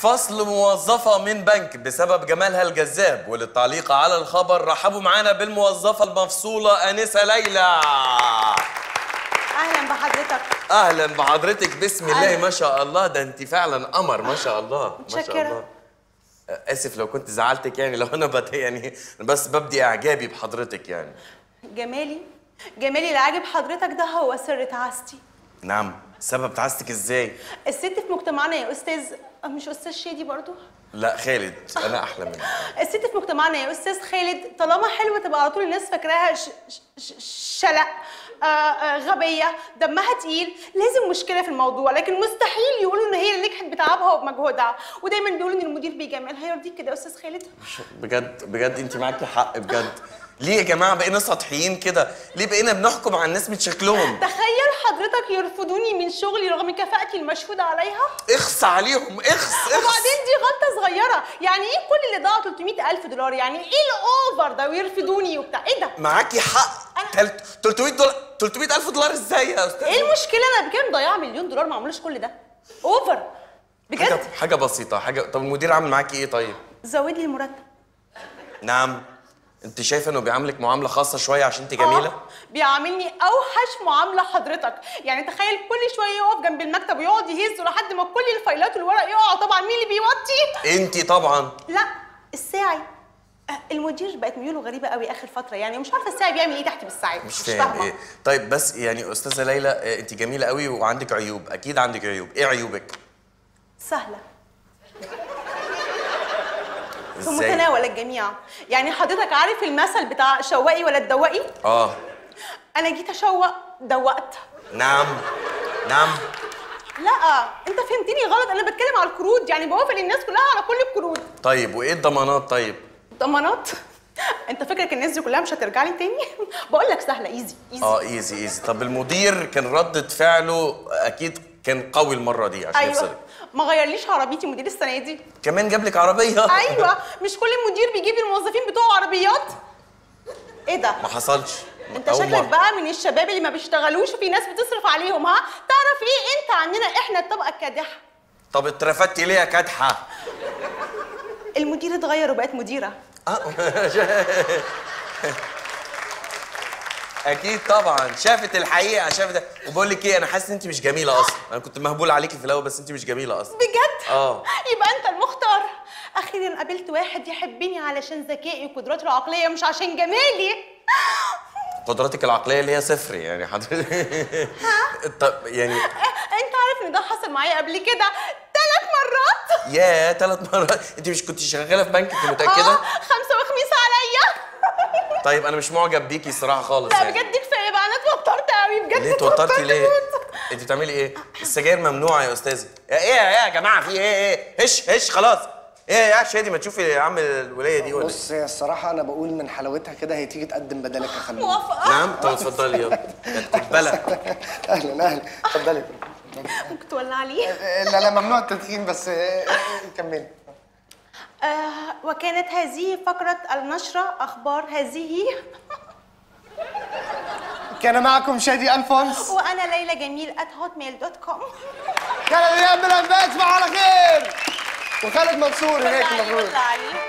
فصل موظفة من بنك بسبب جمالها الجذاب وللتعليق على الخبر رحبوا معانا بالموظفة المفصولة أنسة ليلى اهلا بحضرتك أهلا بحضرتك بسم الله أهلا. ما شاء الله ده أنت فعلا قمر ما شاء الله ما شاء متشكرة. الله آسف لو كنت زعلتك يعني لو أنا بت يعني أنا بس ببدي إعجابي بحضرتك يعني جمالي جمالي اللي عاجب حضرتك ده هو سر تعاستي نعم سبب تعاستك إزاي؟ الست في مجتمعنا يا استاذ أه، مش استاذ شادي برضو لا خالد أنا أحلى منك الست في مجتمعنا يا استاذ خالد طالما حلوه تبقى على طول الناس فاكراها ش... ش... ش... شلق آه آه غبيه دمها تقيل لازم مشكله في الموضوع لكن مستحيل يقولوا ان هي اللي نجحت بتعبها وبمجهودها ودايما بيقولوا ان المدير بيجاملها يرضيك كده يا استاذ خالد بجد بجد انت معاكي حق بجد ليه يا جماعه بقينا سطحيين كده ليه بقينا بنحكم على الناس من شكلهم تخيل حضرتك يرفضوني من شغلي رغم كفاءتي المشهوده عليها اخس عليهم اخس اخس وبعدين دي غلطه صغيره يعني ايه كل اللي ضاع 300 الف دولار يعني ايه الاوفر ده ويرفضوني وبتاع ايه ده معاكي حق أنا- تل- 300 دولار 300 الف دولار ازاي يا استاذ ايه المشكله انا بكام ضياع مليون دولار ما عملوش كل ده اوفر حاجه بجد حاجه بسيطه حاجه طب المدير عامل معاكي ايه طيب زود لي المرتب نعم انت شايفه انه بيعاملك معامله خاصه شويه عشان انت جميله آه، بيعاملني اوحش معامله حضرتك يعني تخيل كل شويه يقف جنب المكتب ويقعد يهز لحد ما كل الفايلات والورق يقع طبعا مين اللي بيوطي انت طبعا لا الساعي آه، المدير بقت ميوله غريبه قوي اخر فتره يعني مش عارفه الساعي بيعمل ايه تحت بالساعات مش فاهم ايه طيب بس يعني استاذه ليلى اه، انت جميله قوي وعندك عيوب اكيد عندك عيوب ايه عيوبك سهله في ازاي متناول الجميع يعني حضرتك عارف المثل بتاع شوقي ولا تدوقي اه انا جيت اشوق دوقت نعم نعم لا انت فهمتني غلط انا بتكلم على القروض يعني بوافق الناس كلها على كل القروض طيب وايه الضمانات طيب ضمانات انت فاكرك الناس دي كلها مش هترجع لي تاني بقول لك سهله ايزي ايزي اه ايزي ايزي طب المدير كان ردة فعله اكيد كان قوي المره دي عشان ايوه يفصلك ما غيرليش عربيتي مدير السنه دي كمان جاب لك عربيه ايوه مش كل مدير بيجيب الموظفين بتوعه عربيات ايه ده ما حصلش انت أول شكلك مرة. بقى من الشباب اللي ما بيشتغلوش وفي ناس بتصرف عليهم ها تعرف ايه انت عندنا احنا الطبقه الكادحه طب اترفدتي ليه يا كادحه المدير اتغير وبقت مديره آه. اكيد طبعا شافت الحقيقه شافت وبقول لك ايه انا حاسس ان انت مش جميله اصلا انا كنت مهبول عليكي في الاول بس انت مش جميله اصلا بجد اه. يبقى انت المختار اخيرا قابلت واحد يحبني علشان ذكائي وقدراتي العقليه مش عشان جمالي قدراتك العقليه اللي هي صفر يعني حضرتك طب يعني انت عارف ان ده حصل معايا قبل كده ثلاث مرات يا ثلاث مرات انت مش كنت شغاله في بنك انت متاكده اه خمسه وخميس عليا طيب انا مش معجب بيكي الصراحه خالص لا يعني. بجد كفايه بقى انا اتوترت قوي بجد ليه اتوترتي ليه؟ موت. انت بتعملي ايه؟ السجاير ممنوعه يا استاذه. يا ايه يا يا جماعه في ايه ايه؟ هش هش خلاص. ايه يا شادي ما تشوفي يا عم الولايه دي ولا إيه؟ بص هي الصراحة أنا بقول من حلاوتها كده هي تيجي تقدم بدلك يا خلود موافقه نعم طب اتفضلي يلا. كانت تتبلى. أهلا أهلا اتفضلي ممكن تولع عليه آه، لا لا ممنوع التدخين بس آه، آه، كملي آه وكانت هذه فقرة النشرة أخبار هذه كان معكم شادي ألفونس وأنا ليلى جميل at hotmail.com كان الأيام بالأنباء تصبحوا على خير وخالد منصور هناك ولا عليه المفروض ولا عليه